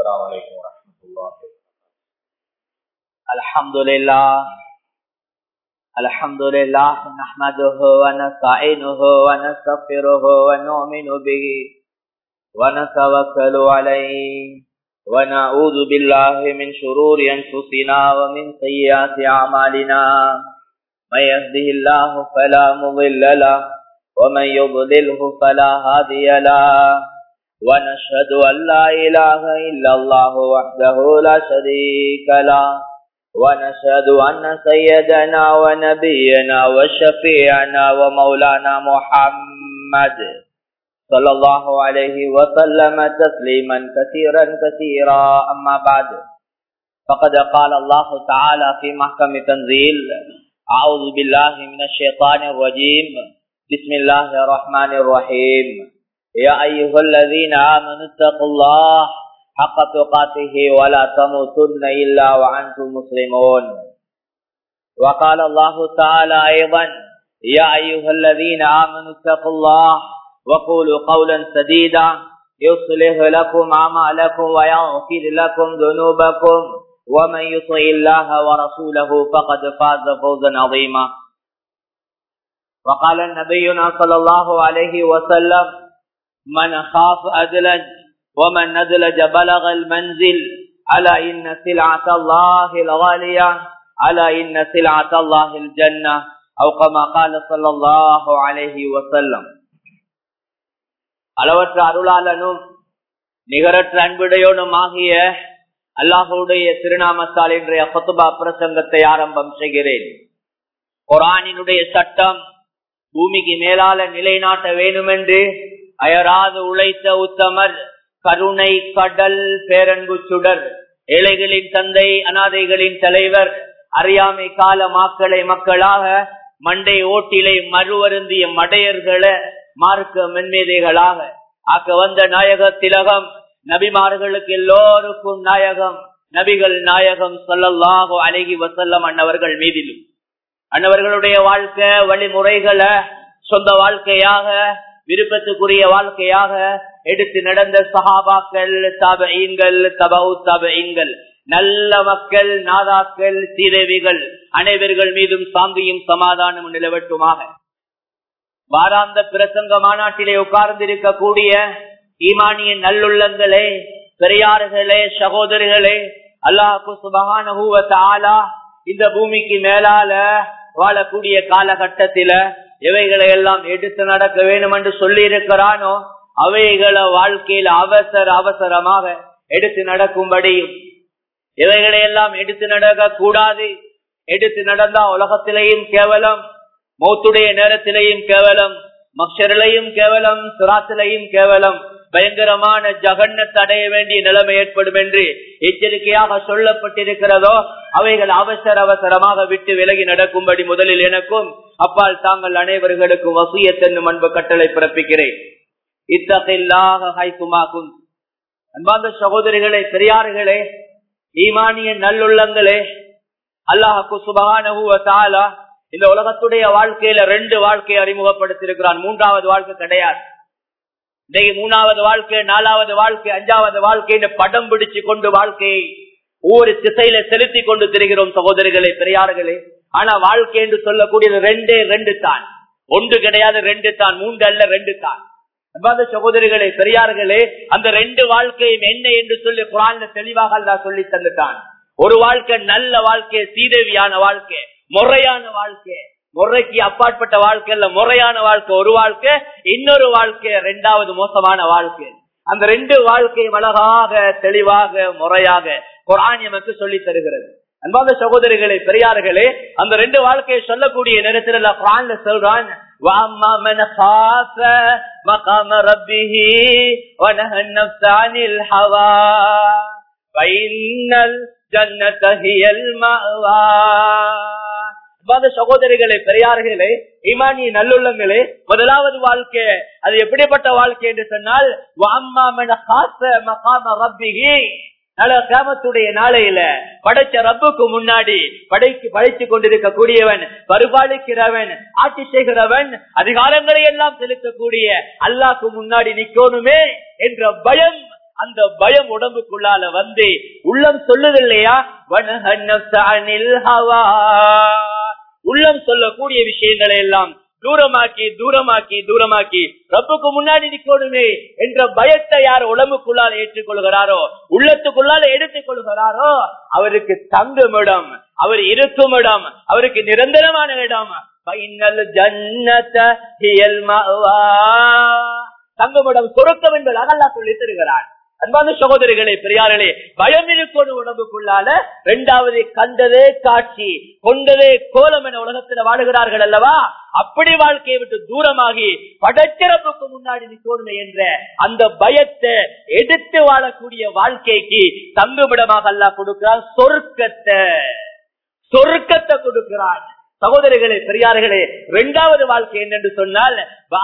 السلام عليكم ورحمة الله الحمد لله الحمد لله نحمده ونستعينه ونستغفره ونؤمن به ونتوكل عليه ونعوذ بالله من شرور أنفسنا ومن سيئات أعمالنا من يهده الله فلا مضل له ومن يضلله فلا هادي له ونشهد أن لا إله إلا الله وحده لا شريك له ونشهد أن سيدنا ونبينا وشفيعنا ومولانا محمد صلى الله عليه وسلم تسليما كثيرا كثيرا أما بعد فقد قال الله تعالى في محكم تنزيل أعوذ بالله من الشيطان الرجيم بسم الله الرحمن الرحيم يا أيها الذين آمنوا اتقوا الله حق تقاته ولا تموتن إلا وأنتم مسلمون وقال الله تعالى أيضا يا أيها الذين آمنوا اتقوا الله وقولوا قولا سديدا يصلح لكم أعمالكم ويغفر لكم ذنوبكم ومن يطع الله ورسوله فقد فاز فوزا عظيما وقال نبينا صلى الله عليه وسلم من خاف أدلج ومن ندلج بلغ المنزل ألا إن سلعة الله الغالية ألا إن سلعة الله الجنة أو كما قال صلى الله عليه وسلم அளவற்ற அருளாளனும் நிகரற்ற அன்புடையோனும் ஆகிய அல்லாஹுடைய திருநாமத்தால் இன்றைய கொத்துபா பிரசங்கத்தை ஆரம்பம் செய்கிறேன் குரானினுடைய சட்டம் பூமிக்கு மேலால நிலைநாட்ட வேண்டுமென்று அயராது உழைத்த உத்தமர் கருணை கடல் பேரன்பு சுடர் ஏழைகளின் தந்தை அனாதைகளின் தலைவர் அறியாமை கால மாக்களை மக்களாக மண்டை ஓட்டிலை மறுவருந்திய மடையர்களை மார்க்க மென்மேதைகளாக ஆக்க வந்த நாயக திலகம் நபிமார்களுக்கு எல்லோருக்கும் நாயகம் நபிகள் நாயகம் சொல்லல்லாஹோ அழகி வசல்லம் அன்னவர்கள் மீதிலும் அன்னவர்களுடைய வாழ்க்கை வழிமுறைகளை சொந்த வாழ்க்கையாக விருப்பத்துக்குரிய வாழ்க்கையாக எடுத்து நடந்த சஹாபாக்கள் தபீன்கள் தபவு தபீன்கள் நல்ல மக்கள் நாதாக்கள் சீதேவிகள் அனைவர்கள் மீதும் சாந்தியும் சமாதானம் நிலவட்டுமாக வாராந்த பிரசங்க மாநாட்டிலே உட்கார்ந்திருக்கக்கூடிய ஈமானிய நல்லுள்ளங்களே பெரியார்களே சகோதரிகளே அல்லாஹு சுபகான இந்த பூமிக்கு மேலால வாழக்கூடிய காலகட்டத்தில எவைகளை எல்லாம் எடுத்து நடக்க வேண்டும் என்று சொல்லி இருக்கிறானோ அவைகளை வாழ்க்கையில் அவசர அவசரமாக எடுத்து நடக்கும்படியும் இவைகளை எல்லாம் எடுத்து நடக்க கூடாது எடுத்து நடந்தா உலகத்திலேயும் கேவலம் மௌத்துடைய நேரத்திலேயும் கேவலம் மக்ஷரிலையும் கேவலம் சுராத்திலையும் கேவலம் பயங்கரமான ஜகன்னத்தை அடைய வேண்டிய நிலைமை ஏற்படும் என்று எச்சரிக்கையாக சொல்லப்பட்டிருக்கிறதோ அவைகள் அவசர அவசரமாக விட்டு விலகி நடக்கும்படி முதலில் எனக்கும் அப்பால் தாங்கள் அனைவர்களுக்கும் வசியத்தென்னும் அன்பு கட்டளை பிறப்பிக்கிறேன் இத்தகையில்லாக ஹைக்குமாக்கும் அன்பார்ந்த சகோதரிகளே பெரியார்களே ஈமானிய நல்லுள்ளங்களே அல்லாஹு சுபகான இந்த உலகத்துடைய வாழ்க்கையில ரெண்டு வாழ்க்கையை அறிமுகப்படுத்திருக்கிறான் மூன்றாவது வாழ்க்கை கிடையாது இன்னைக்கு மூணாவது வாழ்க்கை நாலாவது வாழ்க்கை அஞ்சாவது வாழ்க்கை படம் பிடிச்சு கொண்டு வாழ்க்கையை ஒவ்வொரு திசையில செலுத்தி கொண்டு திரிகிறோம் சகோதரிகளே பெரியார்களே ஆனா வாழ்க்கை என்று சொல்லக்கூடியது ரெண்டே ரெண்டு தான் ஒன்று கிடையாது ரெண்டு தான் மூன்று அல்ல ரெண்டு தான் அன்பாத சகோதரிகளே பெரியார்களே அந்த ரெண்டு வாழ்க்கையும் என்ன என்று சொல்லி குரான் தெளிவாக அல்லா சொல்லி தந்துட்டான் ஒரு வாழ்க்கை நல்ல வாழ்க்கை சீதேவியான வாழ்க்கை முறையான வாழ்க்கை முறைக்கு அப்பாற்பட்ட வாழ்க்கை இல்ல முறையான வாழ்க்கை ஒரு வாழ்க்கை இன்னொரு வாழ்க்கை ரெண்டாவது மோசமான வாழ்க்கை அந்த ரெண்டு வாழ்க்கையும் அழகாக தெளிவாக முறையாக குரான் எமக்கு சொல்லி தருகிறது அன்பாத சகோதரிகளே பெரியார்களே அந்த ரெண்டு வாழ்க்கையை சொல்லக்கூடிய நேரத்தில் குரான்ல சொல்றான் وَأَمَّا مَنْ خَافَ مَقَامَ رَبِّهِ وَنَهَى النَّفْسَ عَنِ الْهَوَى فَإِنَّ الْجَنَّةَ هِيَ الْمَأْوَى சகோதரிகளே பெரியார்களே இமானிய நல்லுள்ளங்களே முதலாவது வாழ்க்கை அது எப்படிப்பட்ட வாழ்க்கை என்று சொன்னால் கிராமத்துடைய நாளையில படைச்ச ரப்புக்கு முன்னாடி படைக்கு படைச்சு கொண்டிருக்க கூடியவன் பரிபாலிக்கிறவன் ஆட்சி செய்கிறவன் அதிகாரங்களை எல்லாம் செலுத்தக்கூடிய அல்லாக்கு முன்னாடி நிக்கணுமே என்ற பயம் அந்த பயம் உடம்புக்குள்ளால வந்து உள்ளம் சொல்லுது இல்லையா உள்ளம் சொல்லக்கூடிய விஷயங்களை எல்லாம் தூரமாக்கி தூரமாக்கி தூரமாக்கி ரப்புக்கு முன்னாடி நிக்கணுமே என்ற பயத்தை யார் உடம்புக்குள்ளால ஏற்றுக்கொள்கிறாரோ உள்ளத்துக்குள்ளால எடுத்துக் கொள்கிறாரோ அவருக்கு தங்கும் இடம் அவர் இருக்கும் இடம் அவருக்கு நிரந்தரமான இடம் தங்குமிடம் சொருக்கம் என்பதாக அல்லா சொல்லி தருகிறார் அன்பான சகோதரிகளே பெரியார்களே பயம் இருக்கணும் உடம்புக்குள்ளால இரண்டாவது கண்டதே காட்சி கொண்டதே கோலம் என உலகத்துல வாழுகிறார்கள் அல்லவா அப்படி வாழ்க்கையை விட்டு தூரமாகி படச்சிறப்புக்கு முன்னாடி நிற்கணுமே என்ற அந்த பயத்தை எடுத்து வாழக்கூடிய வாழ்க்கைக்கு தங்குமிடமாக அல்லா கொடுக்கிறார் சொர்க்கத்தை சொர்க்கத்தை கொடுக்கிறான் சகோதரிகளே பெரியார்களே இரண்டாவது வாழ்க்கை என்னென்று சொன்னால்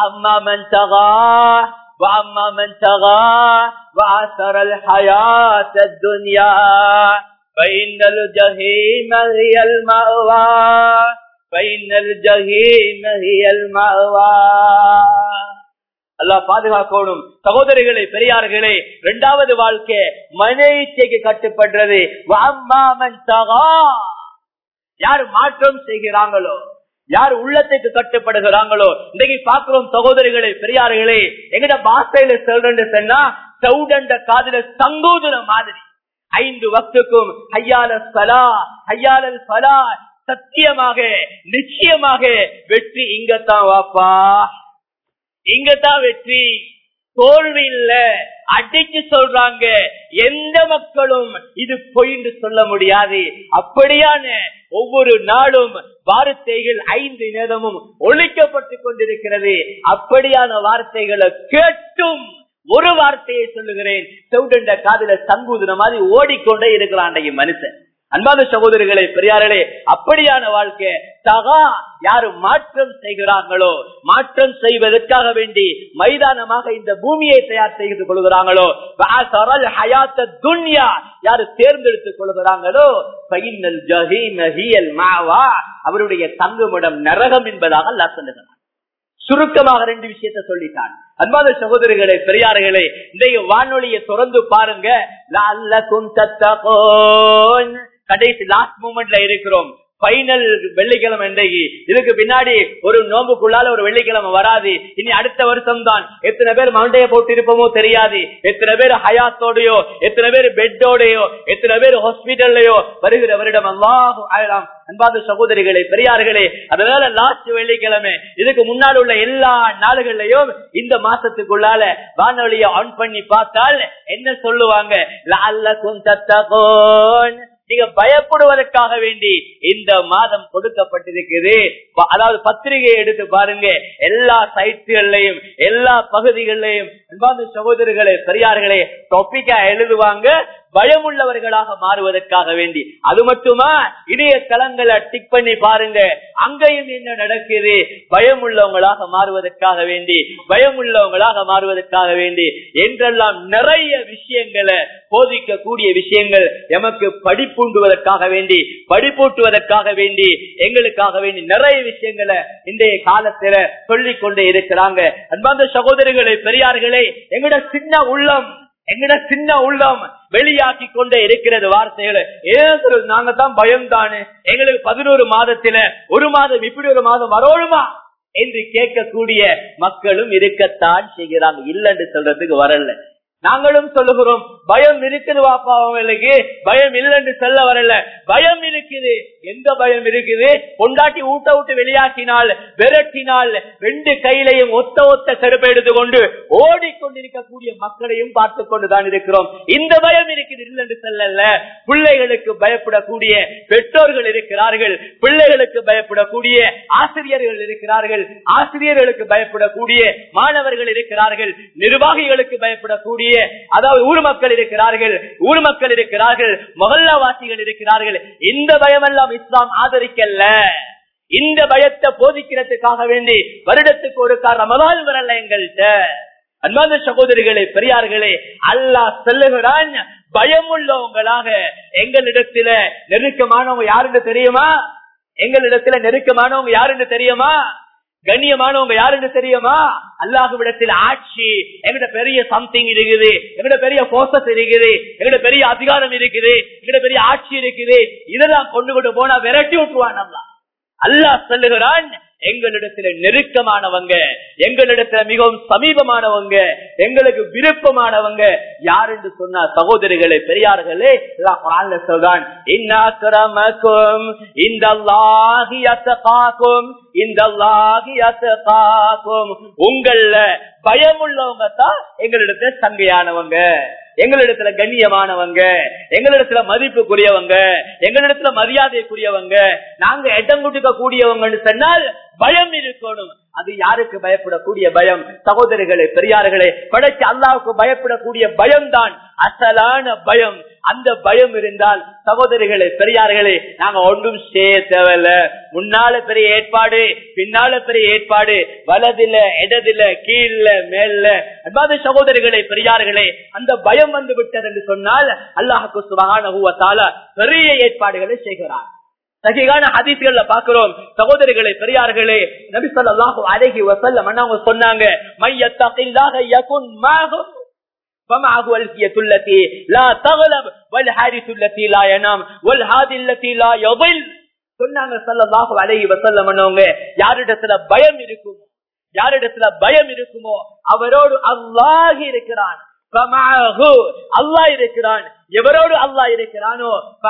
واما من طغى واثر الحياه الدنيا فان الجحيم هي المأوى فان الجحيم هي المأوى அல்லாஹ் பாதுகாக்கணும் சகோதரிகளே பெரியார்களே இரண்டாவது வாழ்க்கை மனைச்சைக்கு கட்டுப்படுறது வாமாமன் தகா யார் மாற்றம் செய்கிறாங்களோ யார் உள்ளத்துக்கு கட்டுப்படுகிறாங்களோ இன்னைக்கு பாக்குறோம் சகோதரிகளே பெரியார்களே எங்கட பாசையில சொல்றேன்னு சொன்னா சவுடண்ட காதுல சங்கூதுன மாதிரி ஐந்து வக்துக்கும் ஐயால சலா ஐயாலல் சலா சத்தியமாக நிச்சயமாக வெற்றி இங்கத்தான் வாப்பா இங்கத்தான் வெற்றி தோல்வி இல்ல அடிச்சு சொல்றாங்க எந்த மக்களும் இது பொய்ன்னு சொல்ல முடியாது அப்படியான ஒவ்வொரு நாளும் வார்த்தைகள் ஐந்து நேரமும் ஒழிக்கப்பட்டு கொண்டிருக்கிறது அப்படியான வார்த்தைகளை கேட்டும் ஒரு வார்த்தையை சொல்லுகிறேன் செவுடண்ட காதல சங்கூதுன மாதிரி ஓடிக்கொண்டே இருக்கிறான் மனுஷன் அன்பான சகோதரிகளே பெரியார்களே அப்படியான வாழ்க்கை தகா யாரு மாற்றம் செய்கிறார்களோ மாற்றம் செய்வதற்காக வேண்டி மைதானமாக இந்த பூமியை தயார் செய்து கொள்கிறாங்களோ ஹயாத்த துன்யா யாரு தேர்ந்தெடுத்துக் கொள்கிறாங்களோ மாவா அவருடைய தங்குமிடம் நரகம் என்பதாக அல்லா சொல்லுகிறார் சுருக்கமாக ரெண்டு விஷயத்த சொல்லிட்டான் அன்பாத சகோதரிகளே பெரியார்களே இன்றைய வானொலியை தொடர்ந்து பாருங்க கடைசி லாஸ்ட் மூமெண்ட்ல இருக்கிறோம் பைனல் வெள்ளிக்கிழமை இன்றைக்கு இதுக்கு பின்னாடி ஒரு நோம்புக்குள்ளால ஒரு வெள்ளிக்கிழமை வராது இனி அடுத்த வருஷம் தான் எத்தனை பேர் மண்டைய போட்டு இருப்போமோ தெரியாது எத்தனை பேர் ஹயாத்தோடயோ எத்தனை பேர் பெட்டோடயோ எத்தனை பேர் ஹாஸ்பிட்டல்லயோ வருகிற வருடம் அல்லாஹும் ஆயிரம் அன்பாத சகோதரிகளே பெரியார்களே அதனால லாஸ்ட் வெள்ளிக்கிழமை இதுக்கு முன்னால் உள்ள எல்லா நாடுகள்லயும் இந்த மாசத்துக்குள்ளால வானொலியை ஆன் பண்ணி பார்த்தால் என்ன சொல்லுவாங்க லஅல்லக்கும் தத்தகோன் நீங்க பயப்படுவதற்காக வேண்டி இந்த மாதம் கொடுக்கப்பட்டிருக்குது அதாவது பத்திரிகையை எடுத்து பாருங்க எல்லா சைட்டுகள்லையும் எல்லா பகுதிகளிலையும் அன்பாந்த சகோதரர்களே பெரியார்களே டொப்பிக்கா எழுதுவாங்க பயமுள்ளவர்களாக மாறுவதற்காக வேண்டி அது மட்டுமா இணையதளங்களை டிக் பண்ணி பாருங்க அங்கேயும் என்ன நடக்குது பயம் உள்ளவங்களாக மாறுவதற்காக வேண்டி பயம் உள்ளவங்களாக மாறுவதற்காக வேண்டி என்றெல்லாம் நிறைய விஷயங்களை போதிக்கக்கூடிய விஷயங்கள் எமக்கு படிப்புண்டுவதற்காக வேண்டி படிப்பூட்டுவதற்காக வேண்டி எங்களுக்காக வேண்டி நிறைய விஷயங்களை இன்றைய காலத்துல சொல்லிக் கொண்டே இருக்கிறாங்க அன்பாந்த சகோதரிகளே பெரியார்களே எங்கட சின்ன உள்ளம் எங்கட சின்ன உள்ளம் வெளியாக்கி கொண்டே இருக்கிறது வார்த்தைகளை ஏன் நாங்க தான் பயம் தானே எங்களுக்கு பதினோரு மாதத்துல ஒரு மாதம் இப்படி ஒரு மாதம் வரோழுமா என்று கேட்கக்கூடிய மக்களும் இருக்கத்தான் செய்கிறாங்க இல்லைன்னு சொல்றதுக்கு வரல நாங்களும் சொல்லுகிறோம் பயம் இருக்குது வாப்பா அவங்களுக்கு பயம் இல்லைன்னு சொல்ல வரல பயம் இருக்குது எந்த பயம் இருக்குது கொண்டாட்டி ஊட்ட விட்டு வெளியாக்கினால் விரட்டினால் ரெண்டு கையிலையும் ஒத்த ஒத்த செருப்பை எடுத்து கொண்டு ஓடிக்கொண்டிருக்கக்கூடிய மக்களையும் பார்த்து கொண்டுதான் இருக்கிறோம் இந்த பயம் இருக்குது இல்லைன்னு சொல்லல பிள்ளைகளுக்கு பயப்படக்கூடிய பெற்றோர்கள் இருக்கிறார்கள் பிள்ளைகளுக்கு பயப்படக்கூடிய ஆசிரியர்கள் இருக்கிறார்கள் ஆசிரியர்களுக்கு பயப்படக்கூடிய மாணவர்கள் இருக்கிறார்கள் நிர்வாகிகளுக்கு பயப்படக்கூடிய அதாவது ஊர் மக்கள் இருக்கிறார்கள் ஊர் மக்கள் இருக்கிறார்கள் மொகல்லாவாசிகள் இருக்கிறார்கள் இந்த பயமெல்லாம் இஸ்லாம் ஆதரிக்கல்ல இந்த பயத்தை போதிக்கிறதுக்காக வேண்டி வருடத்துக்கு ஒரு ரமதான் வரல எங்கள்கிட்ட அன்பாந்த சகோதரிகளே பெரியார்களே அல்லாஹ் சொல்லுகிறான் பயமுள்ளவங்களாக எங்களிடத்துல நெருக்கமானவங்க யாருன்னு தெரியுமா எங்களிடத்துல நெருக்கமானவங்க யாருன்னு தெரியுமா கண்ணியமானவங்க யாருன்னு தெரியுமா அல்லாஹுவிடத்தில் ஆட்சி எங்கிட்ட பெரிய சம்திங் இருக்குது எங்கிட்ட பெரிய போசஸ் இருக்குது எங்கிட்ட பெரிய அதிகாரம் இருக்குது எங்கிட்ட பெரிய ஆட்சி இருக்குது இதெல்லாம் கொண்டு கொண்டு போனா விரட்டி விட்டுருவான் அல்லா அல்லாஹ் சொல்லுகிறான் எங்களிடத்துல நெருக்கமானவங்க எங்களிடத்துல மிகவும் சமீபமானவங்க எங்களுக்கு விருப்பமானவங்க யார் என்று சொன்ன சகோதரிகளே பெரியார்களே அல்லாஹ் குர்ஆன்ல சொல்றான் இன்னாக்கிரமக்கும் இந்தல்லாஹி யத்தகாக்கும் இந்தல்லாஹி யத்தகாக்கும் உங்கள பயமுள்ளவங்க தான் எங்களிடத்துல சங்கையானவங்க எங்களிடத்துல கண்ணியமானவங்க எங்களிடத்துல மதிப்புக்குரியவங்க எங்களிடத்துல மரியாதைக்குரியவங்க நாங்க இடம் கொடுக்க கூடியவங்கன்னு சொன்னால் பயம் இருக்கணும் அது யாருக்கு பயப்படக்கூடிய பயம் சகோதரிகளே பெரியார்களே படைச்சு அல்லாவுக்கு பயப்படக்கூடிய பயம் தான் அசலான பயம் அந்த பயம் இருந்தால் சகோதரிகளே பெரியார்களே நாங்க ஒன்றும் செய்ய தேவையில்ல முன்னால பெரிய ஏற்பாடு பின்னால பெரிய ஏற்பாடு வலதில இடதில கீழ மேல அன்பாத சகோதரிகளே பெரியார்களே அந்த பயம் வந்து விட்டது என்று சொன்னால் அல்லாஹுக்கு சுபகான பெரிய ஏற்பாடுகளை செய்கிறார் சகிகான ஹதீஸ்கள்ல பாக்குறோம் சகோதரிகளே பெரியார்களே நபி ஸல்லல்லாஹு அலைஹி வஸல்லம் அவங்க சொன்னாங்க மையத்தகில்லாஹ யகுன் மாஹு فمعه الفية التي لا تغلب والحارث التي لا ينام والهادي التي لا يضل சொன்னாங்க ஸல்லல்லாஹு அலைஹி வஸல்லம் அவங்க யாரிடத்துல பயம் இருக்குமோ யாரிடத்துல பயம் இருக்குமோ அவரோடு அல்லாஹ் இருக்கிறான் அல்லாஹ் இருக்கிறான் எவரோடு அல்லாஹ் இருக்கிறானோ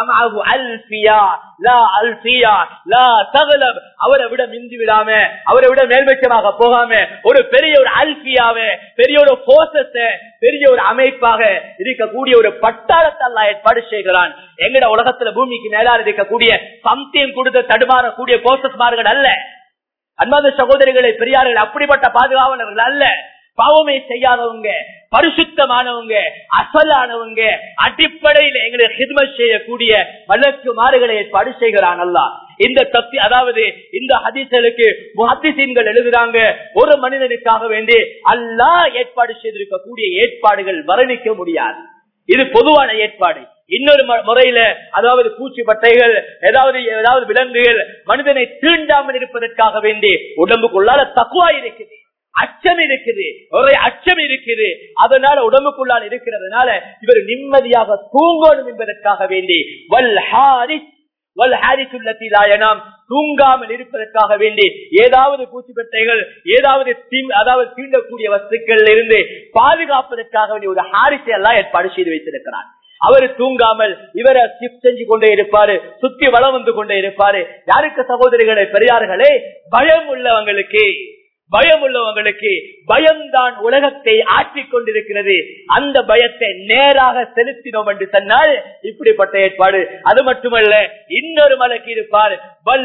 அவரை விட மிந்தி விடாம அவரை விட மேல்பட்சமாக போகாம ஒரு பெரிய ஒரு அல்பியாவ பெரிய ஒரு போசத்தை பெரிய ஒரு அமைப்பாக இருக்கக்கூடிய ஒரு பட்டாளத்தை அல்லா ஏற்பாடு செய்கிறான் எங்கட உலகத்துல பூமிக்கு மேலால் இருக்கக்கூடிய சம்தியம் கொடுத்த தடுமாறக்கூடிய போசஸ்மார்கள் அல்ல அன்பாத சகோதரிகளை பெரியார்கள் அப்படிப்பட்ட பாதுகாவலர்கள் அல்ல பாவமே செய்யாதவங்க பரிசுத்தமானவங்க அசலானவங்க அடிப்படையில் எங்களை ஹிதமத் செய்யக்கூடிய வழக்கு மாறுகளை ஏற்பாடு செய்கிறான் அல்லா இந்த தப்பி அதாவது இந்த ஹதீசலுக்கு முஹத்திசீன்கள் எழுதுறாங்க ஒரு மனிதனுக்காக வேண்டி அல்லாஹ் ஏற்பாடு செய்திருக்கக்கூடிய ஏற்பாடுகள் வர்ணிக்க முடியாது இது பொதுவான ஏற்பாடு இன்னொரு முறையில அதாவது பூச்சி பட்டைகள் ஏதாவது ஏதாவது விலங்குகள் மனிதனை தீண்டாமல் இருப்பதற்காக வேண்டி உடம்புக்குள்ளால தக்குவா இருக்குது அச்சம் இருக்குது ஒரே அச்சம் இருக்குது அதனால உடம்புக்குள்ளால் இருக்கிறதுனால இவர் நிம்மதியாக தூங்கணும் என்பதற்காக வேண்டி வல் ஹாரிஸ் வல் ஹாரிசுல்லத்திலாயனாம் தூங்காமல் இருப்பதற்காக வேண்டி ஏதாவது பூச்சிப்பட்டைகள் ஏதாவது அதாவது தீண்டக்கூடிய வஸ்துக்கள் இருந்து பாதுகாப்பதற்காக வேண்டிய ஒரு ஹாரிசை எல்லாம் ஏற்பாடு செய்து வைத்திருக்கிறார் அவரு தூங்காமல் இவரை ஷிப்ட் செஞ்சு கொண்டே இருப்பாரு சுத்தி வளம் வந்து கொண்டே இருப்பாரு யாருக்கு சகோதரிகளை பெரியார்களே பயம் உள்ளவங்களுக்கு பயம் உள்ளவங்களுக்கு பயம்தான் உலகத்தை ஆற்றிக் கொண்டிருக்கிறது அந்த பயத்தை நேராக செலுத்தினோம் என்று சொன்னால் இப்படிப்பட்ட ஏற்பாடு அது மட்டுமல்ல இன்னொரு மலைக்கு இருப்பார்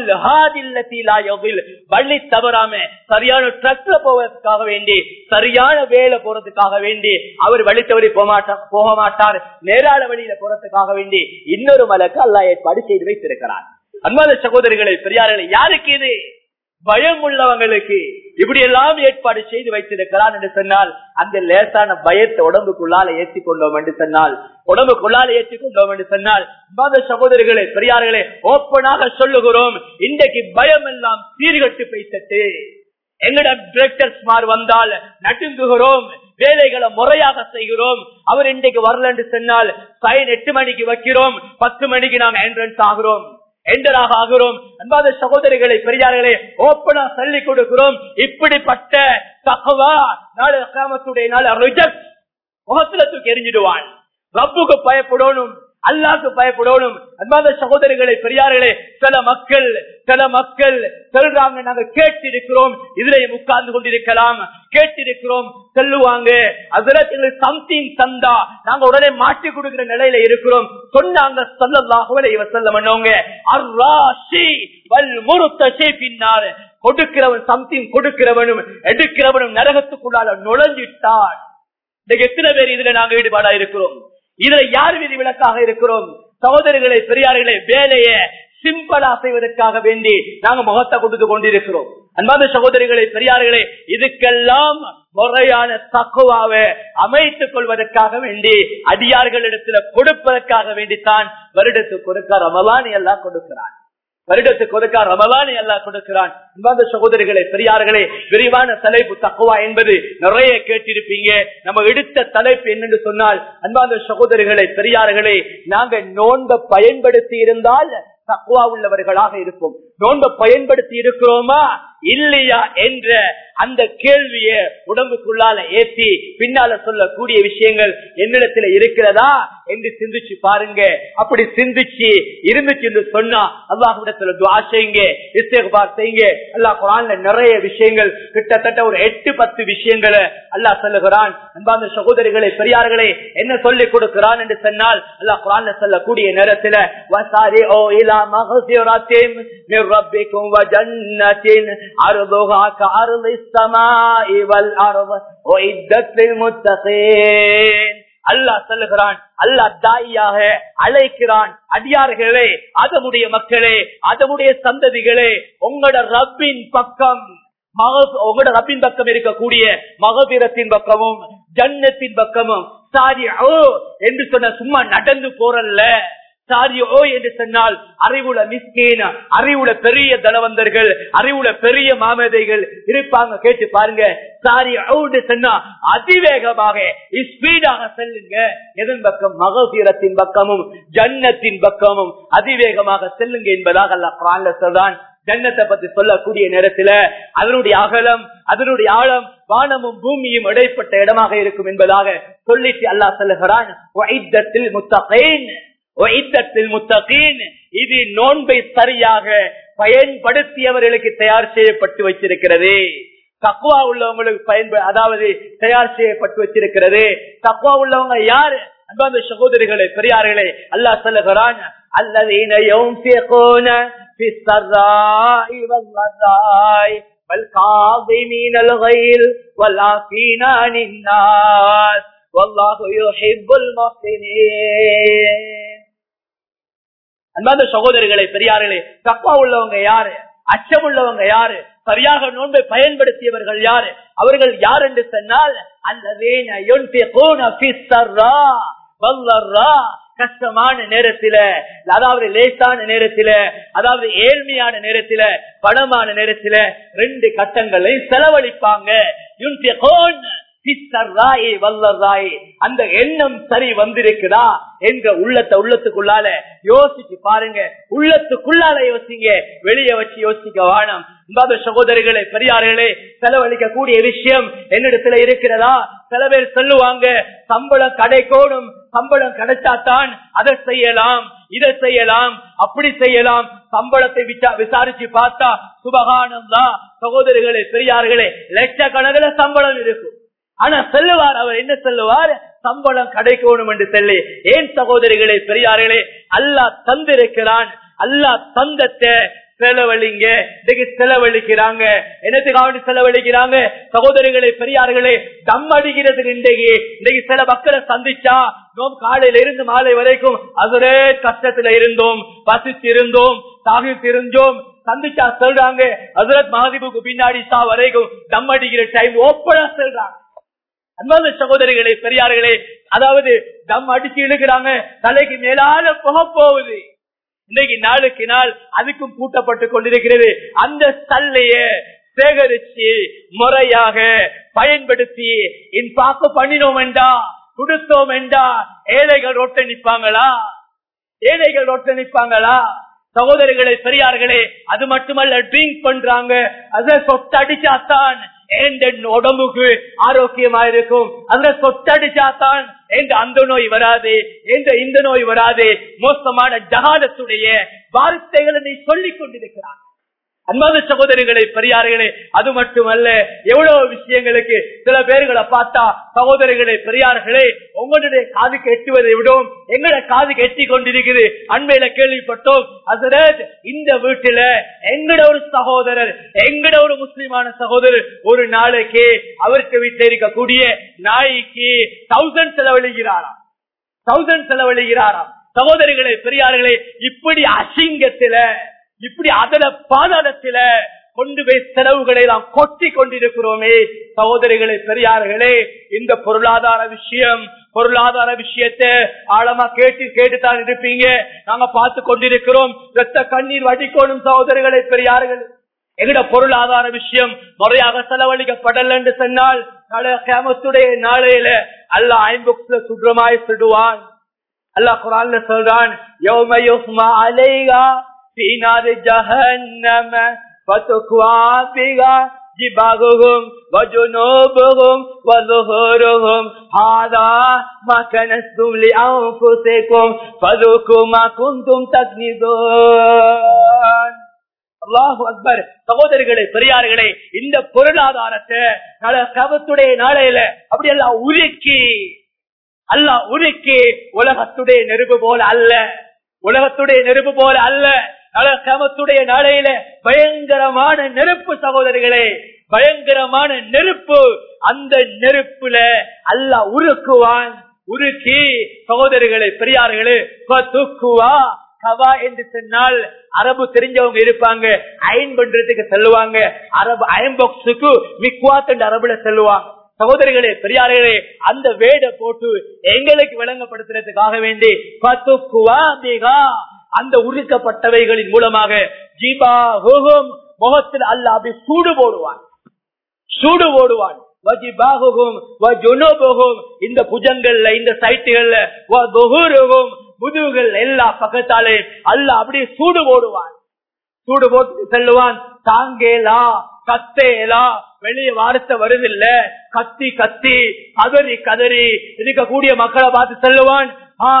வள்ளி தவறாம சரியான ட்ரக்ல போவதற்காக வேண்டி சரியான வேலை போறதுக்காக வேண்டி அவர் வழி தவறி போக மாட்டார் நேராள வழியில போறதுக்காக வேண்டி இன்னொரு மலைக்கு அல்லா ஏற்பாடு செய்து வைத்திருக்கிறார் அன்பாத சகோதரிகளை பெரியார்களை யாருக்கு இது பயம் உள்ளவங்களுக்கு இப்படி எல்லாம் ஏற்பாடு செய்து வைத்திருக்கிறான் என்று சொன்னால் அந்த லேசான பயத்தை உடம்புக்குள்ளால ஏற்றி கொண்டோம் என்று சொன்னால் உடம்புக்குள்ளால ஏற்றி கொண்டோம் என்று சொன்னால் சகோதரிகளே பெரியார்களே ஓப்பனாக சொல்லுகிறோம் இன்றைக்கு பயம் எல்லாம் சீர்கட்டு பேசட்டு எங்கட டிரெக்டர்ஸ் மார் வந்தால் நட்டுங்குகிறோம் வேலைகளை முறையாக செய்கிறோம் அவர் இன்றைக்கு வரல என்று சொன்னால் சைன் எட்டு மணிக்கு வைக்கிறோம் பத்து மணிக்கு நாங்க என்ட்ரன்ஸ் ஆகிறோம் எண்டராக ஆகிறோம் அன்பாத சகோதரிகளை பெரியார்களே ஓப்பனா சொல்லி கொடுக்கிறோம் இப்படிப்பட்ட தகவா நாளை கிராமத்துடைய நாள் ரிஜெக்ட் முகத்துல தூக்கி எரிஞ்சிடுவான் ரப்புக்கு பயப்படணும் அல்லாக்கு பயப்படணும் அன்பாத சகோதரிகளை பெரியார்களே சில மக்கள் சில மக்கள் சொல்றாங்க நாங்க கேட்டிருக்கிறோம் இதுல உட்கார்ந்து கொண்டிருக்கலாம் கேட்டிருக்கிறோம் சொல்லுவாங்க அதுல எங்களுக்கு சம்திங் தந்தா நாங்க உடனே மாட்டி கொடுக்கிற நிலையில இருக்கிறோம் சொன்னாங்க சொல்லலாக இவ சொல்ல பண்ணவங்க அர்ராசி வல் முருத்த பின்னார் கொடுக்கிறவன் சம்திங் கொடுக்கிறவனும் எடுக்கிறவனும் நரகத்துக்குள்ளால நுழைஞ்சிட்டான் எத்தனை பேர் இதுல நாங்க ஈடுபாடா இருக்கிறோம் இதுல யார் விதி விளக்காக இருக்கிறோம் சகோதரிகளை பெரியார்களை வேலைய சிம்பிளா செய்வதற்காக வேண்டி நாங்க முகத்தை கொடுத்து கொண்டிருக்கிறோம் அன்பாத சகோதரிகளை பெரியார்களே இதுக்கெல்லாம் முறையான தக்குவாவை அமைத்துக் கொள்வதற்காக வேண்டி அடியார்களிடத்துல கொடுப்பதற்காக வேண்டித்தான் வருடத்துக்கு கொடுக்க ரமலான் எல்லாம் கொடுக்கிறார் வருடத்துக்கு ஒருக்கா ரமலானை எல்லாம் கொடுக்கிறான் அன்பார்ந்த சகோதரிகளே பெரியார்களே விரிவான தலைப்பு தக்குவா என்பது நிறைய கேட்டிருப்பீங்க நம்ம எடுத்த தலைப்பு என்னன்னு சொன்னால் அன்பார்ந்த சகோதரிகளே பெரியார்களே நாங்க நோன்ப பயன்படுத்தி இருந்தால் தக்குவா உள்ளவர்களாக இருக்கும் நோன்ப பயன்படுத்தி இருக்கிறோமா இல்லையா என்ற அந்த கேள்விய உடம்புக்குள்ளால ஏற்றி பின்னால சொல்லக்கூடிய விஷயங்கள் என்னிடத்துல இருக்கிறதா என்று சிந்திச்சு பாருங்க அப்படி சிந்திச்சு இருந்துச்சு என்று சொன்னா அல்லாஹிடத்துல துவா செய்யுங்க இஸ்தேகுபார் செய்யுங்க அல்லாஹ் குரான்ல நிறைய விஷயங்கள் கிட்டத்தட்ட ஒரு எட்டு பத்து விஷயங்களை அல்லாஹ் சொல்லுகிறான் அன்பாந்த சகோதரிகளை பெரியார்களே என்ன சொல்லி கொடுக்கிறான் என்று சொன்னால் அல்லாஹ் குரான்ல சொல்லக்கூடிய நேரத்துல வசாரி ஓ இலா மகசிராத்தின் ரப்பிக்கும் வஜன்னத்தின் அருதுகா كعرض السماء والأرض وعدت للمتقين அல்லாஹ் சொல்லுகிறான் அல்லாஹ் தாயாக அழைக்கிறான் அடியார்களே அதமுடைய மக்களே அதமுடைய சந்ததிகளே உங்களோட ரப்பின் பக்கம் உங்களோட ரப்பின் பக்கம் இருக்கக்கூடிய மகபீரத்தின் பக்கமும் ஜன்னத்தின் பக்கமும் சாரி ஓ என்று சொன்ன சும்மா நடந்து போறல்ல சாரியோ என்று சொன்னால் அறிவுல மிஸ்கீன அறிவுல பெரிய தனவந்தர்கள் அறிவுல பெரிய மாமதைகள் இருப்பாங்க கேட்டு பாருங்க சாரியோ சொன்னா அதிவேகமாக ஸ்பீடாக செல்லுங்க எதன் பக்கம் மகசீரத்தின் பக்கமும் ஜன்னத்தின் பக்கமும் அதிவேகமாக செல்லுங்க என்பதாக அல்ல குரான்ல சொல்றான் ஜன்னத்தை பத்தி சொல்லக்கூடிய நேரத்துல அதனுடைய அகலம் அதனுடைய ஆழம் வானமும் பூமியும் இடைப்பட்ட இடமாக இருக்கும் என்பதாக சொல்லிட்டு அல்லாஹ் சொல்லுகிறான் இது நோன்பை சரியாக பயன்படுத்தியவர்களுக்கு தயார் செய்யப்பட்டு வச்சிருக்கிறது தக்குவா உள்ளவங்களுக்கு பயன்ப அதாவது தயார் செய்யப்பட்டு வச்சிருக்கிறது தக்குவா உள்ளவங்க யாரு அன்பாந்த சகோதரிகளே பெரியார்களே அல்லாஹ் சொல்லுகிறான் الذين ينفقون في السراء والضراء والكاظمين الغيظ والعافين عن الناس والله يحب المحسنين அன்பாந்த சகோதரிகளை பெரியார்களே தப்பா உள்ளவங்க யாரு அச்சம் உள்ளவங்க யாரு சரியாக நோன்பை பயன்படுத்தியவர்கள் யாரு அவர்கள் யார் என்று சொன்னால் அந்த கஷ்டமான நேரத்தில அதாவது லேசான நேரத்தில அதாவது ஏழ்மையான நேரத்தில பணமான நேரத்தில ரெண்டு கட்டங்களை செலவழிப்பாங்க அந்த எண்ணம் சரி வந்திருக்குதா என்ற உள்ளத்தை உள்ளத்துக்குள்ளால யோசிச்சு பாருங்க உள்ளத்துக்குள்ளால யோசிங்க வெளியே வச்சு யோசிக்க வானம் சகோதரிகளே பெரியார்களே செலவழிக்கக்கூடிய விஷயம் என்னிடத்துல இருக்கிறதா சில பேர் சொல்லுவாங்க சம்பளம் கிடைக்கணும் சம்பளம் கிடைச்சாத்தான் அதை செய்யலாம் இதை செய்யலாம் அப்படி செய்யலாம் சம்பளத்தை விசாரிச்சு பார்த்தா சுபகானம் தான் சகோதரிகளே பெரியார்களே லட்சக்கணக்கில் சம்பளம் இருக்கும் ஆனா சொல்லுவார் அவர் என்ன சொல்லுவார் சம்பளம் கிடைக்கணும் என்று சொல்லி ஏன் சகோதரிகளே பெரியார்களே அல்லாஹ் தந்திருக்கிறான் அல்லாஹ் தந்தத்தை செலவழிங்க இன்னைக்கு செலவழிக்கிறாங்க என்னத்துக்காக செலவழிக்கிறாங்க சகோதரிகளே பெரியார்களே தம் அடிக்கிறதுக்கு இன்றைக்கு இன்னைக்கு சில மக்களை சந்திச்சா நோம் காலையில இருந்து மாலை வரைக்கும் அதுரே கஷ்டத்துல இருந்தோம் பசித்திருந்தோம் சாகித்திருந்தோம் சந்திச்சா சொல்றாங்க ஹசரத் மகாதிபுக்கு பின்னாடி சா வரைக்கும் தம் அடிக்கிற டைம் ஓப்பனா சொல்றாங்க அன்பான சகோதரிகளே பெரியார்களே அதாவது தம் அடிச்சு இழுக்கிறாங்க தலைக்கு மேலான புக போகுது இன்னைக்கு நாளுக்கு நாள் அதுக்கும் கூட்டப்பட்டு கொண்டிருக்கிறது அந்த சல்லைய சேகரிச்சு முறையாக பயன்படுத்தி என் பாக்க பண்ணினோம் என்றா கொடுத்தோம் என்றா ஏழைகள் ரொட்ட நிற்பாங்களா ஏழைகள் ரொட்ட நிற்பாங்களா சகோதரிகளே பெரியார்களே அது மட்டுமல்ல ட்ரிங்க் பண்றாங்க அத சொத்தடிச்சாத்தான் உடம்புக்கு ஆரோக்கியமா இருக்கும் அந்த சொத்தடிச்சாத்தான் எந்த அந்த நோய் வராது எந்த இந்த நோய் வராது மோசமான ஜகாலத்துடைய வார்த்தைகளை நீ சொல்லிக் கொண்டிருக்கிறான் அன்பான சகோதரிகளை பெரியார்களே அது மட்டுமல்ல எவ்வளவு விஷயங்களுக்கு சில பேர்களை பார்த்தா சகோதரிகளை பெரியார்களே உங்களுடைய காதுக்கு எட்டுவதை விடவும் எங்களை காதுக்கு எட்டி கொண்டிருக்குது அண்மையில கேள்விப்பட்டோம் அசரத் இந்த வீட்டுல எங்கட ஒரு சகோதரர் எங்கட ஒரு முஸ்லிமான சகோதரர் ஒரு நாளைக்கு அவருக்கு வீட்டில் இருக்கக்கூடிய நாய்க்கு தௌசண்ட் செலவழிகிறாராம் தௌசண்ட் செலவழிகிறாராம் சகோதரிகளை பெரியார்களே இப்படி அசிங்கத்தில இப்படி அதன பாதாளத்தில கொண்டு போய் செலவுகளை நாம் கொட்டி கொண்டிருக்கிறோமே சகோதரிகளே பெரியார்களே இந்த பொருளாதார விஷயம் பொருளாதார விஷயத்தை ஆழமா கேட்டு கேட்டுத்தான் இருப்பீங்க நாங்க பார்த்து கொண்டிருக்கிறோம் ரத்த கண்ணீர் வடிக்கோணும் சகோதரர்களை பெரியார்கள் எங்கட பொருளாதார விஷயம் முறையாக செலவழிக்கப்படல என்று சொன்னால் நாளைய கேமத்துடைய நாளையில அல்ல ஐம்புக்ல சுற்றமாய் சுடுவான் அல்லாஹ் குரான்ல சொல்றான் யௌம யுஸ்மா அலைகா في نار جهنم فتكوى بها جباههم وجنوبهم وظهورهم هذا ما كنستم لأنفسكم فذوقوا ما كنتم تكنزون அல்லாஹு அக்பர் சகோதரிகளே பெரியார்களே இந்த பொருளாதாரத்தை கவத்துடைய நாளையில அப்படி எல்லாம் உருக்கி அல்லாஹ் உருக்கி உலகத்துடைய நெருப்பு போல அல்ல உலகத்துடைய நெருப்பு போல அல்ல கமத்துடைய நாளையில பயங்கரமான நெருப்பு சகோதரிகளே பயங்கரமான நெருப்பு அந்த நெருப்புல அல்ல உருக்குவான் உருக்கி சகோதரிகளே பெரியார்களே தூக்குவா கவா என்று சொன்னால் அரபு தெரிஞ்சவங்க இருப்பாங்க அயன் பண்றதுக்கு செல்லுவாங்க அரபு அயன் பாக்ஸுக்கு மிக்வாத் என்று அரபுல செல்லுவாங்க சகோதரிகளே பெரியார்களே அந்த வேட போட்டு எங்களுக்கு விளங்கப்படுத்துறதுக்காக வேண்டி பத்துக்குவா அந்த உருக்கப்பட்டவைகளின் மூலமாக ஜீபா ஹோகம் முகத்தில் அல்ல அப்படி சூடு போடுவான் சூடு போடுவான் இந்த புஜங்கள்ல இந்த சைட்டுகள்ல முதுகுகள் எல்லா பக்கத்தாலே அல்ல அப்படியே சூடு போடுவான் சூடு போட்டு செல்லுவான் தாங்கேலா கத்தேலா வெளியே வார்த்தை வருதில்ல கத்தி கத்தி கதறி கதறி இருக்கக்கூடிய மக்களை பார்த்து செல்லுவான்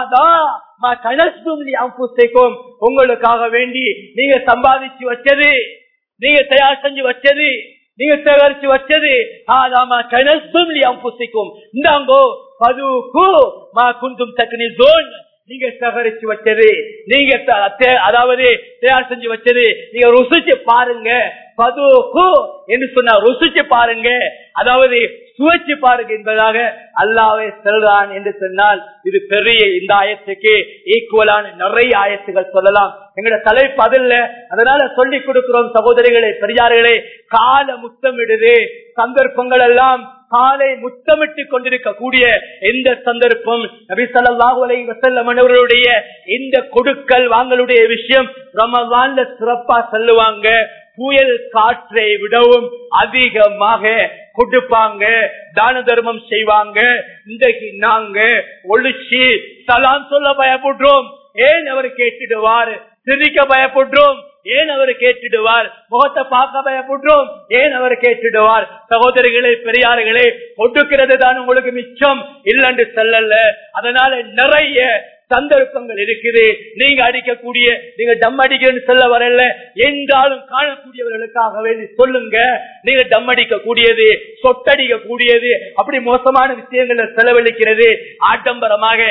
உங்களுக்காக வேண்டி நீங்க சம்பாதிச்சு வச்சது நீங்க தயார் செஞ்சு வச்சது நீங்க தயாரிச்சு வச்சது ஆதாமா கனசும் புசிக்கும் இந்தாங்கோ பதுக்கு மா குந்தும் தக்கனி ஜோன் நீங்க சகரிச்சு வச்சது நீங்க அதாவது தயார் செஞ்சு வச்சது நீங்க ருசிச்சு பாருங்க பதுக்கு என்று சொன்னா ருசிச்சு பாருங்க அதாவது சுவைச்சு பாருங்க என்பதாக அல்லாவே செல்றான் என்று சொன்னால் இது பெரிய இந்த ஆயத்துக்கு ஈக்குவலான நிறைய ஆயத்துகள் சொல்லலாம் எங்கட தலைப்பு அதில் அதனால சொல்லிக் கொடுக்கிறோம் சகோதரிகளே பெரியார்களே கால முத்தமிடுது சந்தர்ப்பங்கள் எல்லாம் காலை முத்தமிட்டு கொண்டிருக்கக்கூடிய எந்த சந்தர்ப்பம் நபி ஸல்லல்லாஹு அலைஹி வஸல்லம் அவர்களுடைய இந்த கொடுக்கல் வாங்களுடைய விஷயம் ரமலான்ல சிறப்பா சொல்லுவாங்க புயல் காற்றை விடவும் அதிகமாக கொடுப்பாங்க தான தர்மம் செய்வாங்க இன்றைக்கு நாங்க ஒழிச்சு சலாம் சொல்ல பயப்படுறோம் ஏன் அவர் கேட்டுடுவார் சிரிக்க பயப்படுறோம் ஏன் அவர் கேட்டுடுவார் முகத்தை பார்க்க பயப்படுறோம் ஏன் அவர் கேட்டுடுவார் சகோதரிகளே பெரியார்களே கொடுக்கிறது தான் உங்களுக்கு மிச்சம் இல்லைன்னு சொல்லல அதனால நிறைய சந்தர்ப்பங்கள் இருக்குது நீங்க அடிக்கக்கூடிய நீங்க டம் அடிக்கிறேன்னு சொல்ல வரல என்றாலும் காணக்கூடியவர்களுக்காக வேண்டி சொல்லுங்க நீங்க டம் அடிக்க கூடியது சொட்டடிக்க கூடியது அப்படி மோசமான விஷயங்களை செலவழிக்கிறது ஆடம்பரமாக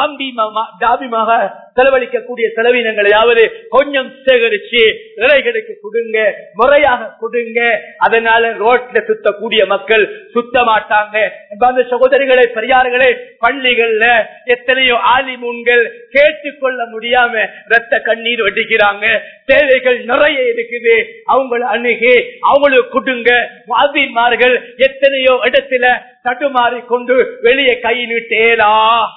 தாம்பிமாக செலவழிக்கக்கூடிய செலவினங்களையாவது கொஞ்சம் சேகரிச்சு இலைகளுக்கு கொடுங்க முறையாக கொடுங்க அதனால ரோட்ல சுத்தக்கூடிய மக்கள் சுத்த மாட்டாங்க அந்த சகோதரிகளை பெரியார்களே பள்ளிகள்ல எத்தனையோ ஆலிமுன்கள் கேட்டுக்கொள்ள முடியாம ரத்த கண்ணீர் வடிக்கிறாங்க தேவைகள் நிறைய இருக்குது அவங்களை அணுகி அவங்களுக்கு கொடுங்க மாதிமார்கள் எத்தனையோ இடத்துல தட்டுமாறி கொண்டு வெளியே கை நீட்டேலா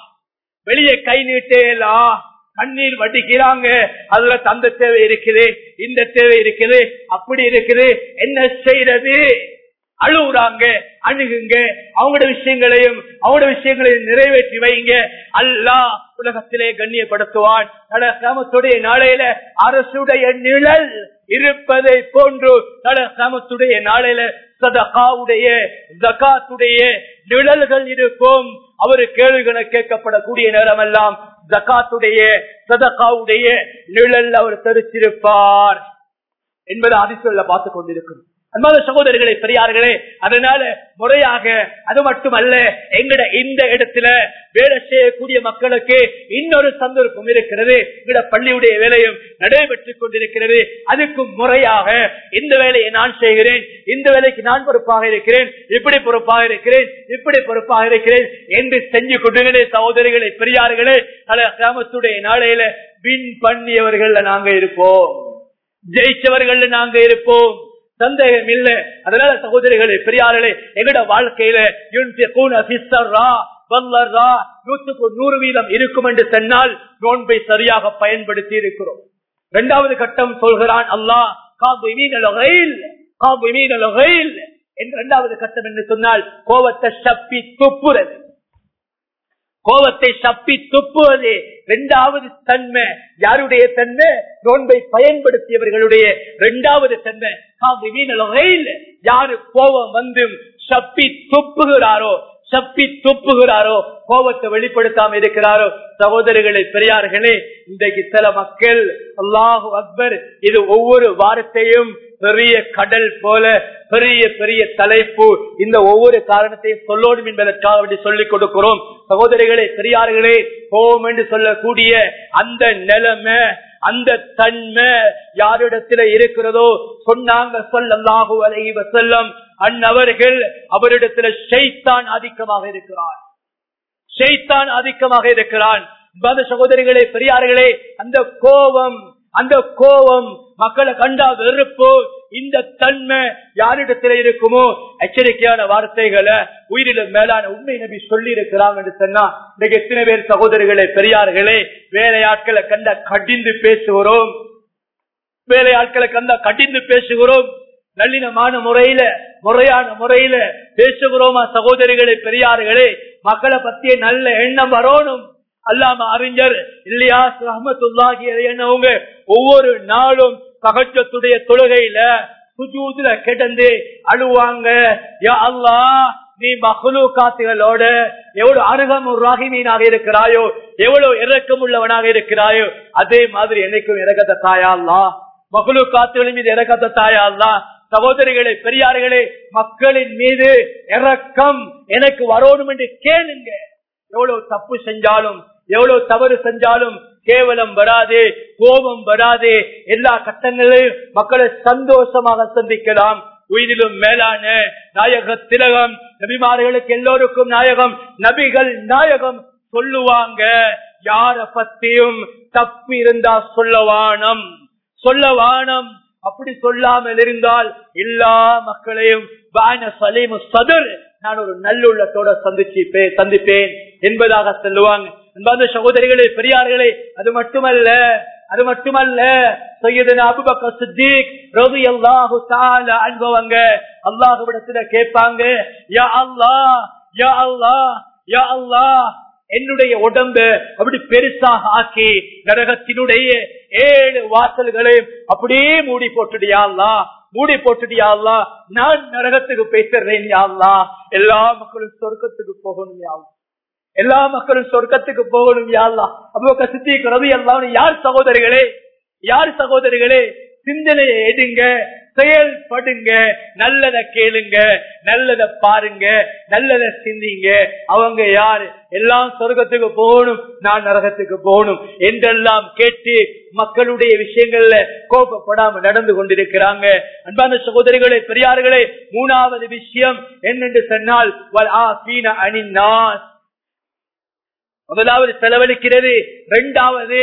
வெளியே கை நீட்டேலா கண்ணீர் வடிக்கிறாங்க அதுல தந்த தேவை இருக்குது இந்த தேவை இருக்குது அப்படி இருக்குது என்ன செய்யறது அழுகுறாங்க அணுகுங்க அவங்களோட விஷயங்களையும் அவங்களோட விஷயங்களையும் நிறைவேற்றி வைங்க அல்லா உலகத்திலே கண்ணியப்படுத்துவான் நட கிராமத்துடைய நாளையில அரசுடைய நிழல் இருப்பதை போன்று நட கிராமத்துடைய நாளையில சதகாவுடைய ஜகாத்துடைய நிழல்கள் இருக்கும் அவரு கேள்விகளை கேட்கப்படக்கூடிய நேரம் எல்லாம் ஜகாத்துடைய சதகாவுடைய நிழல் அவர் தெரிச்சிருப்பார் என்பதை அதிசொல்ல பார்த்துக் கொண்டிருக்கும் அன்பான சகோதரர்களே பெரியார்களே அதனால முறையாக அது மட்டுமல்ல எங்கட இந்த இடத்துல வேலை செய்யக்கூடிய மக்களுக்கு இன்னொரு சந்தர்ப்பம் இருக்கிறது எங்கட பள்ளியுடைய வேலையும் நடைபெற்றுக் கொண்டிருக்கிறது அதுக்கும் முறையாக இந்த வேலையை நான் செய்கிறேன் இந்த வேலைக்கு நான் பொறுப்பாக இருக்கிறேன் இப்படி பொறுப்பாக இருக்கிறேன் இப்படி பொறுப்பாக இருக்கிறேன் என்று செஞ்சு கொண்டுகளே சகோதரிகளே பெரியார்களே பல கிராமத்துடைய நாளையில வின் பண்ணியவர்கள் நாங்க இருப்போம் ஜெயிச்சவர்கள் நாங்க இருப்போம் சந்தேகம் இல்ல அதனால சகோதரிகளே பெரியார்களே எங்கட வாழ்க்கையில வல்லரா நூற்றுக்கு நூறு வீதம் இருக்கும் என்று சொன்னால் நோன்பை சரியாக பயன்படுத்தி இருக்கிறோம் இரண்டாவது கட்டம் சொல்கிறான் அல்லாஹ் காபு மீனலகையில் காபு மீனலகையில் என்று இரண்டாவது கட்டம் என்று சொன்னால் கோவத்தை சப்பி துப்புறது கோபத்தை சப்பி துப்புவது இரண்டாவது தன்மை யாருடைய தன்மை நோன்பை பயன்படுத்தியவர்களுடைய இரண்டாவது தன்மை யாரு கோபம் வந்து சப்பி துப்புகிறாரோ சப்பி துப்புகிறாரோ கோபத்தை வெளிப்படுத்தாம இருக்கிறாரோ சகோதரர்களே பெரியார்களே இன்றைக்கு சில மக்கள் அல்லாஹு அக்பர் இது ஒவ்வொரு வாரத்தையும் பெரிய கடல் போல பெரிய பெரிய தலைப்பு இந்த ஒவ்வொரு காரணத்தையும் சொல்லணும் என்பதற்காக வேண்டி சொல்லிக் கொடுக்கிறோம் சகோதரிகளே பெரியார்களே கோபம் என்று சொல்லக்கூடிய அந்த நிலைமை அந்த தன்மை யாரிடத்துல இருக்கிறதோ சொன்னாங்க சொல்லல்லாஹு அலைஹி வஸல்லம் அந்நவர்கள் அவரிடத்துல ஷைத்தான் அதிகமாக இருக்கிறார் ஷைத்தான் அதிகமாக இருக்கிறான் சகோதரிகளே பெரியார்களே அந்த கோபம் அந்த கோபம் மக்களை கண்டா வெறுப்பு இந்த தன்மை யாரிடத்துல இருக்குமோ எச்சரிக்கையான வார்த்தைகளை உயிரில மேலான உண்மை நபி சொல்லி இருக்கிறாங்க என்று சொன்னா இன்னைக்கு எத்தனை பேர் சகோதரிகளே பெரியார்களே வேலையாட்களை கண்ட கடிந்து பேசுகிறோம் வேலையாட்களை கண்ட கடிந்து பேசுகிறோம் நல்லினமான முறையில முறையான முறையில பேசுகிறோமா சகோதரிகளே பெரியார்களே மக்களை பத்திய நல்ல எண்ணம் வரணும் அல்லாம அறிஞர் இல்லையா ரஹமத்துல்லாஹி என்னவங்க ஒவ்வொரு நாளும் சகஜத்துடைய தொழுகையில சுஜூதுல கிடந்து அழுவாங்க யா அல்லா நீ மகளு காத்துகளோட எவ்வளவு அருகம் ராகிமீனாக இருக்கிறாயோ எவ்வளவு இறக்கம் உள்ளவனாக இருக்கிறாயோ அதே மாதிரி என்னைக்கும் இறக்கத்த தாயா அல்லா மகளு காத்துகளின் மீது இறக்கத்த தாயா அல்லா சகோதரிகளே பெரியார்களே மக்களின் மீது இறக்கம் எனக்கு வரணும் என்று கேளுங்க எவ்வளவு தப்பு செஞ்சாலும் எவ்வளவு தவறு செஞ்சாலும் கேவலம் வராது கோபம் வராது எல்லா கட்டங்களையும் மக்களை சந்தோஷமாக சந்திக்கலாம் உயிரிலும் மேலான நாயக திலகம் நபிமார்களுக்கு எல்லோருக்கும் நாயகம் நபிகள் நாயகம் சொல்லுவாங்க யார பத்தியும் தப்பு இருந்தா சொல்லவானம் சொல்லவானம் அப்படி சொல்லாமல் இருந்தால் எல்லா மக்களையும் சதர் நான் ஒரு நல்லுள்ளத்தோட சந்திச்சு சந்திப்பேன் என்பதாக சொல்லுவாங்க அன்பார்ந்த சகோதரிகளே பெரியார்களே அது மட்டுமல்ல அது மட்டுமல்ல சையதன அபுபக்க சித்திக் ரவி அல்லாஹு தால அன்பவங்க அல்லாஹுவிடத்துல கேட்பாங்க யா அல்லா யா அல்லா யா அல்லா என்னுடைய உடம்பு அப்படி பெருசாக ஆக்கி நரகத்தினுடைய ஏழு வாசல்களையும் அப்படியே மூடி போட்டுடியாள்லா மூடி போட்டுடியாள்லா நான் நரகத்துக்கு பேசுறேன் யாழ்லா எல்லா மக்களும் சொர்க்கத்துக்கு போகணும் யாழ்லா எல்லா மக்களும் சொர்க்கத்துக்கு போகணும் யாழ்லா அப்போ சித்திக்கு ரவி எல்லாம் யார் சகோதரிகளே யார் சகோதரிகளே சிந்தனையை எடுங்க செயல்படுங்க நல்லத கேளுங்க நல்லத பாருங்க நல்லத சிந்திங்க அவங்க யாரு எல்லாம் சொர்க்கத்துக்கு போகணும் நான் நரகத்துக்கு போகணும் என்றெல்லாம் கேட்டு மக்களுடைய விஷயங்கள்ல கோபப்படாம நடந்து கொண்டிருக்கிறாங்க அன்பான சகோதரிகளே பெரியார்களே மூணாவது விஷயம் என்னென்று சொன்னால் அணிநாஸ் முதலாவது செலவழிக்கிறது இரண்டாவது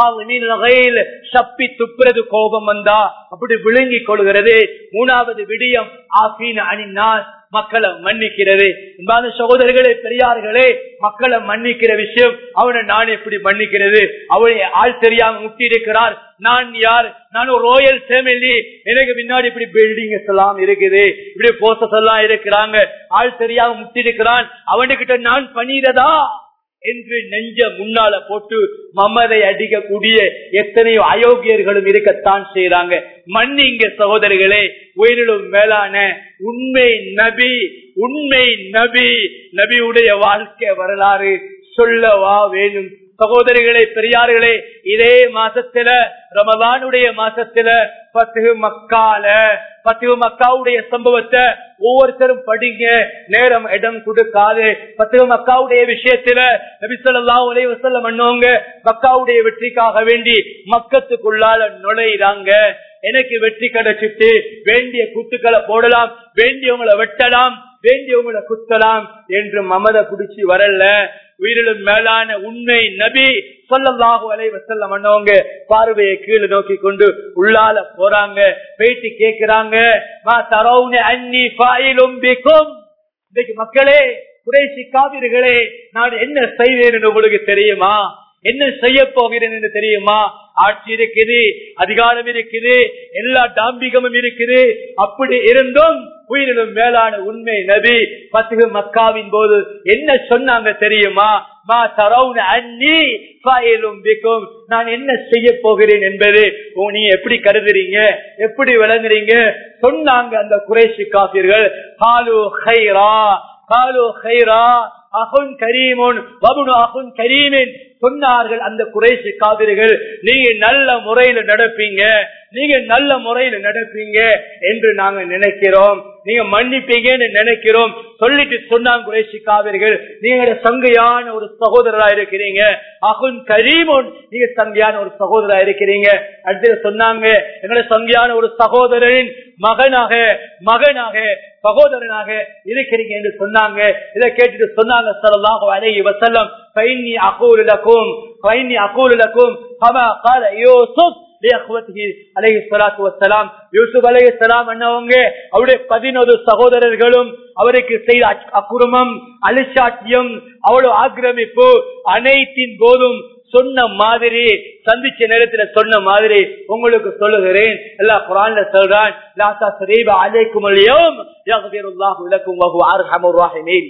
சப்பி துப்புறது கோபம் வந்தா அப்படி விழுங்கிக் கொள்கிறது மூணாவது விடியம் ஆசீன அணிநாஸ் மக்களை மன்னிக்கிறது அன்பான சகோதரர்களே பெரியார்களே மக்களை மன்னிக்கிற விஷயம் அவனை நான் எப்படி மன்னிக்கிறது அவனை ஆள் தெரியாம முட்டி இருக்கிறார் நான் யார் நான் ஒரு ரோயல் ஃபேமிலி எனக்கு பின்னாடி இப்படி பில்டிங் எல்லாம் இருக்குது இப்படி போஸ்டர்ஸ் எல்லாம் இருக்கிறாங்க ஆள் தெரியாம முட்டி இருக்கிறான் அவனுக்கிட்ட நான் பண்ணிடதா என்று நெஞ்ச முன்னால போட்டு மமதை அடிக்கக்கூடிய எத்தனையோ அயோக்கியர்களும் இருக்கத்தான் செய்யறாங்க மன்னிங்க சகோதரிகளே உயிரிலும் மேலான உண்மை நபி உண்மை நபி நபியுடைய வாழ்க்கை வரலாறு சொல்லவா வேணும் சகோதரிகளே பெரியார்களே இதே மாசத்துல ரமதானுடைய மாசத்துல பத்து மக்கால பத்து மக்காவுடைய சம்பவத்தை ஒவ்வொருத்தரும் படிங்க நேரம் இடம் கொடுக்காது பத்து மக்காவுடைய விஷயத்துல நபிசல்லா உலக வசல்ல மன்னவங்க மக்காவுடைய வெற்றிக்காக வேண்டி மக்கத்துக்குள்ளால நுழையிறாங்க எனக்கு வெற்றி கிடைச்சிட்டு வேண்டிய குத்துக்களை போடலாம் வேண்டியவங்களை வெட்டலாம் வேண்டியவங்களை குத்தலாம் என்று மமத குடிச்சு வரல உயிரிலும் மேலான உண்மை நபி சொல்லலாக வலை வசல்ல மன்னவங்க பார்வையை கீழே நோக்கி கொண்டு உள்ளால போறாங்க பேட்டி கேட்கிறாங்க மா தரவுன அன்னி பாயிலும் இன்னைக்கு மக்களே குறைசி காவிர்களே நான் என்ன செய்வேன் என்று உங்களுக்கு தெரியுமா என்ன செய்ய போகிறேன் என்று தெரியுமா ஆட்சி இருக்குது அதிகாரம் இருக்குது எல்லா டாம்பிகமும் இருக்குது அப்படி இருந்தும் உயிரினும் மேலான உண்மை நபி பத்து மக்காவின் போது என்ன சொன்னாங்க தெரியுமா மா தரவுன அன்னி ஃபாயிலும் பிக்கும். நான் என்ன செய்ய போகிறேன் என்பது உ- நீ எப்படி கருதுறீங்க எப்படி விளங்குறீங்க சொன்னாங்க அந்த குறைசி காப்பீர்கள் காலு ஹைரா காலு ஹைரா அகுன் கரீமுன் வபுனு அகுன் கரீமின் சொன்னார்கள் அந்த குறைசி காவிரிகள் நீங்க நல்ல முறையில நடப்பீங்க நீங்க நல்ல முறையில நடப்பீங்க என்று நாங்க நினைக்கிறோம் நீங்க மன்னிப்பீங்கன்னு நினைக்கிறோம் சொல்லிட்டு சொன்னாங்க குறைசி காவிரிகள் நீங்க சங்கையான ஒரு சகோதரரா இருக்கிறீங்க அகுன் கரீமுன் நீங்க சங்கையான ஒரு சகோதரா இருக்கிறீங்க அடுத்து சொன்னாங்க எங்களோட சங்கையான ஒரு சகோதரனின் மகனாக மகனாக சகோதரனாக இருக்கிறீங்க என்று சொன்னாங்க இதை கேட்டுட்டு சொன்னாங்க சல்லாஹு அலைஹி வஸல்லம் ஃபைன்னி அகூலு லகும் ஃபைன்னி அகூலு லகும் கமா قال யூசுப் லியஹ்வதிஹி அலைஹி ஸலாத்து வஸ்ஸலாம் யூசுப் அலைஹி ஸலாம் அண்ணவங்க அவருடைய 11 சகோதரர்களும் அவருக்கு செய்த அக்- அக்குரமம் அலிசாட்டியம் அவ்வளவு ஆக்கிரமிப்பு அனைத்தின் போதும் சொன்ன மாதிரி சந்திச்ச நேரத்துல சொன்ன மாதிரி உங்களுக்கு சொல்லுகிறேன் எல்லா குரான்ல சொல்றான் லா தஸ்ரீப அலைக்கும் அல்யௌம் யக்ஃபிருல்லாஹு லக்கும் வஹு அர்ஹமுர் ராஹிமீன்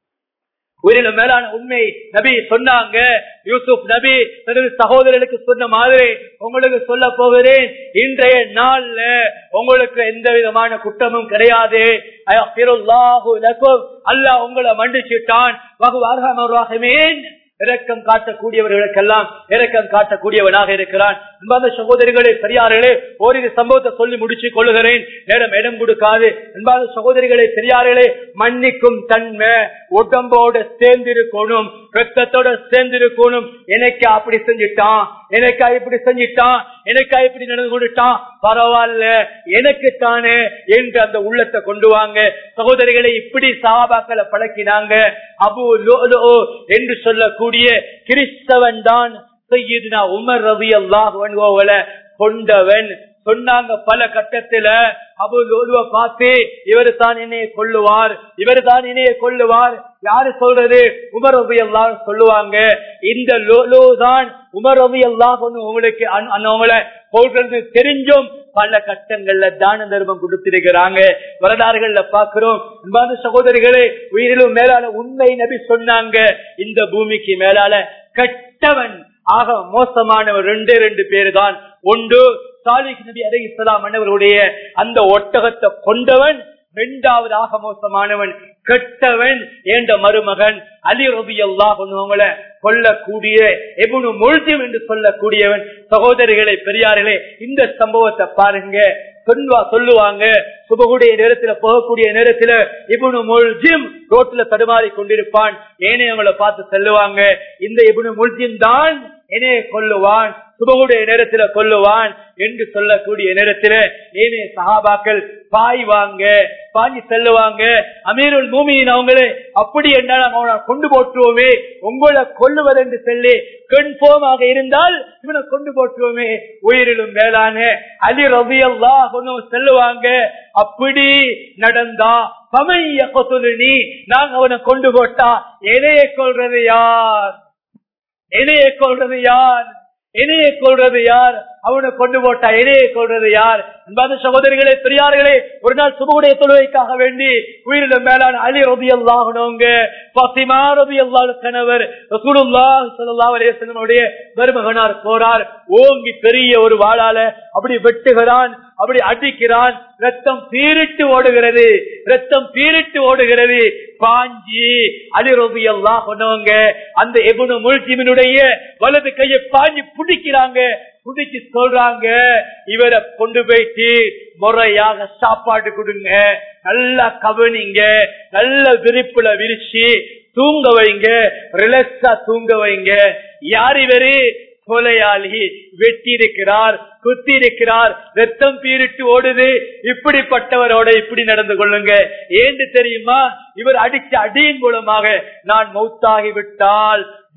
உயிரிலும் மேலான உண்மை நபி சொன்னாங்க யூசுப் நபி தனது சகோதரர்களுக்கு சொன்ன மாதிரி உங்களுக்கு சொல்ல போகிறேன் இன்றைய நாள்ல உங்களுக்கு எந்த விதமான குற்றமும் கிடையாது அயஃபிருல்லாஹு லக்கும். அல்லாஹ் உங்களை மன்னிச்சுட்டான் வஹு அர்ஹமுர் ராஹிமீன் இரக்கம் காட்டக்கூடியவர்களுக்கெல்லாம் இரக்கம் காட்டக்கூடியவனாக இருக்கிறான் அன்பான சகோதரிகளே பெரியார்களே ஓரிரு சம்பவத்தை சொல்லி முடிச்சு கொள்ளுகிறேன் நேரம் இடம் கொடுக்காது அன்பான சகோதரிகளே பெரியார்களே மன்னிக்கும் தன்மை உடம்போட சேர்ந்திருக்கணும் ரத்தத்தோட சேர்ந்திருக்கணும் எனக்கு அப்படி செஞ்சுட்டான் எனக்கா இப்படி செஞ்சுட்டான் எனக்கா இப்படி நடந்து கொண்டுட்டான் பரவாயில்ல எனக்கு தானே என்று அந்த உள்ளத்தை கொண்டு வாங்க சகோதரிகளை இப்படி சாபாக்களை பழக்கினாங்க அபு லோ என்று சொல்லக்கூடிய கிறிஸ்தவன் தான் சையீதுனா உமர் ரவி அல்லாஹ் கொண்டவன் சொன்னாங்க பல கட்டத்துல அபு லோலுவ பார்த்து இவரு தான் என்னைய கொள்ளுவார் இவரு தான் என்னைய கொள்ளுவார் யாரு சொல்றது உமர் ரவி அல்லாஹ் சொல்லுவாங்க இந்த லோலோ தான் உமர் ரவி அல்லாஹ் உங்களுக்கு அன்- அன்னவங்கள போடுறது தெரிஞ்சும் பல கட்டங்கள்ல தான தர்மம் கொடுத்திருக்கிறாங்க வரலாறுகள்ல பாக்குறோம் அன்பான சகோதரிகளே உயிரிலும் மேலான உண்மை நபி சொன்னாங்க இந்த பூமிக்கு மேலால கட்டவன் ஆக மோசமானவர் ரெண்டே ரெண்டு பேரு தான் ஒன்று சாலிக் நபி அலை இஸ்லாம் அண்ணவருடைய அந்த ஒட்டகத்தை கொண்டவன் இரண்டாவது ஆக மோசமானவன் கெட்டவன் என்ற மருமகன் அலி ரபி அல்லாஹ் கொல்லக்கூடிய எபுனு முழுதும் என்று சொல்லக்கூடியவன் சகோதரிகளை பெரியார்களே இந்த சம்பவத்தை பாருங்க சொல்லுவா சொல்லுவாங்க சுபகுடைய நேரத்துல போகக்கூடிய நேரத்துல இபுனு முல்ஜிம் ரோட்ல தடுமாறி கொண்டிருப்பான் ஏனையவங்களை பார்த்து செல்லுவாங்க இந்த இபுனு முல்ஜிம் தான் என்னைய கொல்லுவான் சுபகுடைய நேரத்துல கொல்லுவான் என்று சொல்லக்கூடிய நேரத்துல ஏனைய சகாபாக்கள் பாய்வாங்க பாஞ்சி செல்லுவாங்க அமீருல் பூமியின் அவங்களே அப்படி என்ன அவனை கொண்டு போட்டுவோமே உங்களை கொல்லுவது என்று சொல்லி கன்ஃபார்ம் ஆக இருந்தால் இவனை கொண்டு போட்டுவோமே உயிரிலும் மேலான அலி ரவி அல்லா செல்லுவாங்க அப்படி நடந்தா பமைய கொத்துலி நாங்க அவனை கொண்டு போட்டா எதைய கொள்றது யார் எதைய கொள்றது யார் இணையை கொள்றது யார் அவனை கொண்டு போட்டா இணையை கொள்றது யார் அன்பான சகோதரிகளே பெரியார்களே ஒரு நாள் சுபகுடைய தொழுவைக்காக வேண்டி உயிரிழந்த மேலான அலி ரபி அல்லாஹனவங்க பத்திமா ரபி அல்லாஹ் கணவர் ரசூலுல்லாஹ் ஸல்லல்லாஹு அலைஹி வஸல்லமுடைய மருமகனார் போறார் ஓங்கி பெரிய ஒரு வாளால அப்படி வெட்டுகிறான் அப்படி அடிக்கிறான் ரத்தம் பீரிட்டு ஓடுகிறது ரத்தம் பீரிட்டு ஓடுகிறது பாஞ்சி அலி ரபி அல்லாஹ் கொண்டவங்க அந்த எபுனு முல்ஜிமினுடைய வலது கையை பாஞ்சி பிடிக்கிறாங்க பிடிச்சு சொல்றாங்க இவரை கொண்டு போயிட்டு முறையாக சாப்பாடு கொடுங்க நல்லா கவனிங்க நல்ல விரிப்புல விரிச்சு தூங்க வைங்க ரிலாக்ஸா தூங்க வைங்க யார் இவரு கொலையாளி வெட்டி இருக்கிறார் குத்தி இருக்கிறார் ரத்தம் பீரிட்டு ஓடுது இப்படிப்பட்டவரோட இப்படி நடந்து கொள்ளுங்க ஏன்னு தெரியுமா இவர் அடிச்ச அடியின் மூலமாக நான் மௌத்தாகி விட்டால்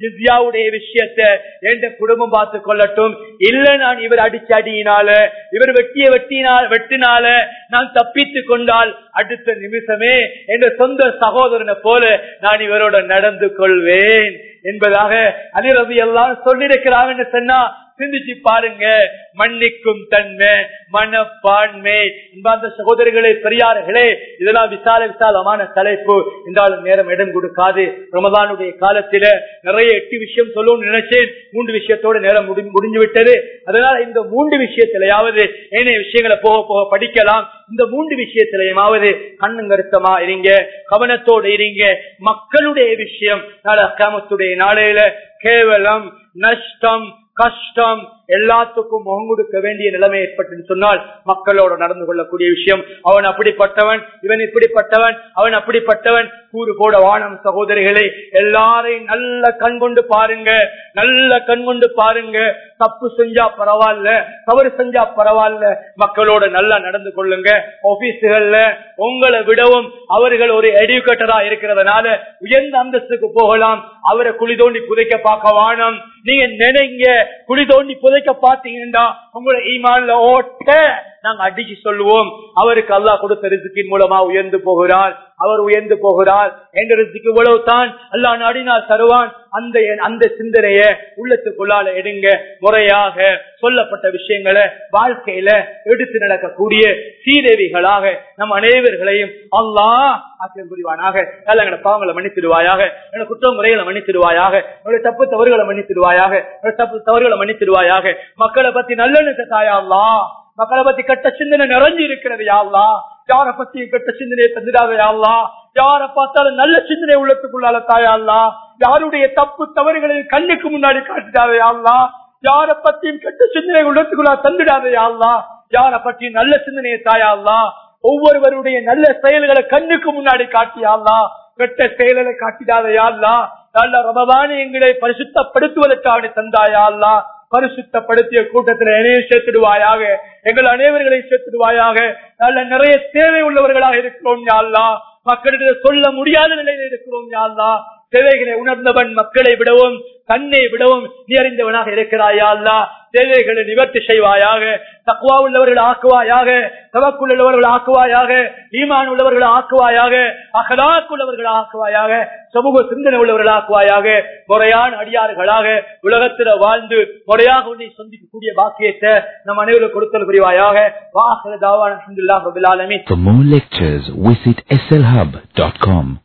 ஜிஸ்யாவுடைய விஷயத்தை எந்த குடும்பம் பார்த்து கொள்ளட்டும் இல்ல நான் இவர் அடிச்ச அடியினால இவர் வெட்டிய வெட்டினால் வெட்டினால நான் தப்பித்து கொண்டால் அடுத்த நிமிஷமே என்ற சொந்த சகோதரனை போல நான் இவரோட நடந்து கொள்வேன் என்பதாக அதிரவி எல்லாம் சொல்லியிருக்கிறாங்கன்னு சொன்னா சிந்திச்சு பாருங்க மன்னிக்கும் தன்மை மனப்பான்மை என்பார்ந்த சகோதரிகளே பெரியார்களே இதெல்லாம் விசால விசாலமான தலைப்பு என்றாலும் நேரம் இடம் கொடுக்காது ரமதானுடைய காலத்தில நிறைய எட்டு விஷயம் சொல்லணும்னு நினைச்சேன் மூன்று விஷயத்தோட நேரம் முடி- முடிஞ்சு விட்டது அதனால இந்த மூன்று விஷயத்திலேயாவது ஏனைய விஷயங்களை போக போக படிக்கலாம் இந்த மூன்று விஷயத்திலேயாவது கண்ணுங்கருத்தமா இருங்க கவனத்தோடு இருங்க மக்களுடைய விஷயம் நாளை காமத்துடைய நாளையில கேவலம் நஷ்டம் கஷ்டம் எல்லாத்துக்கும் முகம் கொடுக்க வேண்டிய நிலைமை ஏற்பட்டு சொன்னால் மக்களோட நடந்து கொள்ளக்கூடிய விஷயம் அவன் அப்படிப்பட்டவன் இவன் இப்படிப்பட்டவன் அவன் அப்படிப்பட்டவன் கூறு போட வானம் சகோதரிகளே எல்லாரையும் நல்ல கண் கொண்டு பாருங்க நல்ல கண் கொண்டு பாருங்க தப்பு செஞ்சா பரவாயில்ல தவறு செஞ்சா பரவாயில்ல மக்களோட நல்லா நடந்து கொள்ளுங்க ஆபீஸுகள்ல உங்களை விடவும் அவர்கள் ஒரு எடுக்கேட்டரா இருக்கிறதுனால உயர்ந்த அந்தஸ்துக்கு போகலாம் அவரை குழி தோண்டி புதைக்க பார்க்க வானம் நீங்க நினைங்க குழி தோண்டி புதைக்க பார்த்தீங்கன்னா உங்களை ஈமான்ல ஓட்ட நாங்க அடிச்சு சொல்லுவோம் அவருக்கு அல்லாஹ் கொடுத்த ரிசுக்கின் மூலமா உயர்ந்து போகிறார் அவர் உயர்ந்து போகிறார் எங்க ரிசுக்கு இவ்வளவு தான் அல்லாஹ் நாடினால் தருவான் அந்த அந்த சிந்தனைய உள்ளத்துக்குள்ளால எடுங்க முறையாக சொல்லப்பட்ட விஷயங்களை வாழ்க்கையில எடுத்து நடக்கக்கூடிய சீதேவிகளாக நம் அனைவர்களையும் அல்லாஹ் ஆக்கிரம் புரிவானாக நல்ல எங்களை பாவங்களை மன்னித்திடுவாயாக எங்களை குற்றம் முறைகளை மன்னித்திடுவாயாக என்னுடைய தப்பு தவறுகளை மன்னித்திடுவாயாக என்னுடைய தப்பு தவறுகளை மன்னித்திடுவாயாக மக்களை பத்தி நல்லெண்ணத்தை தாயா அல்லாஹ் மக்களை பத்தி கட்ட சிந்தனை நிறைஞ்சு இருக்கிறது யாழ்லா யார பத்தி கெட்ட சிந்தனையை தந்துடாத யாழ்லா யார பார்த்தாலும் நல்ல சிந்தனை உள்ளத்துக்குள்ளால தாயாள்லா யாருடைய தப்பு தவறுகளை கண்ணுக்கு முன்னாடி காட்டிடாத யாழ்லா யார பத்தியும் கெட்ட சிந்தனை உள்ளத்துக்குள்ளா தந்துடாத யாழ்லா யார பத்தி நல்ல சிந்தனையை தாயாள்லா ஒவ்வொருவருடைய நல்ல செயல்களை கண்ணுக்கு முன்னாடி காட்டியாள்லா கெட்ட செயல்களை காட்டிடாத யாழ்லா நல்ல ரமதான எங்களை பரிசுத்தப்படுத்துவதற்காக தந்தாயா அல்லா பரிசுத்தப்படுத்திய கூட்டத்தில் என்னையும் சேர்த்துடுவாயாக எங்கள் அனைவர்களை சேர்த்துடுவாயாக நல்ல நிறைய தேவை உள்ளவர்களாக இருக்கிறோம் யாழ்லா மக்களிடம் சொல்ல முடியாத நிலையில் இருக்கிறோம் யாழ்லா தேவைகளை உணர்ந்தவன் மக்களை விடவும் தன்னை விடவும் நீ அறிந்தவனாக இருக்கிறாயா அல்லா தேவைகளை நிவர்த்தி செய்வாயாக தக்குவா உள்ளவர்கள் ஆக்குவாயாக தவக்குள்ளவர்கள் ஆக்குவாயாக ஈமான் உள்ளவர்கள் ஆக்குவாயாக அகலாக்குள்ளவர்கள் ஆக்குவாயாக சமூக சிந்தனை உள்ளவர்கள் ஆக்குவாயாக முறையான அடியார்களாக உலகத்தில் வாழ்ந்து முறையாக உன்னை சந்திக்கக்கூடிய பாக்கியத்தை நம் அனைவரும் கொடுத்தல் புரிவாயாக வாசல தாவான For more lectures, visit slhub.com.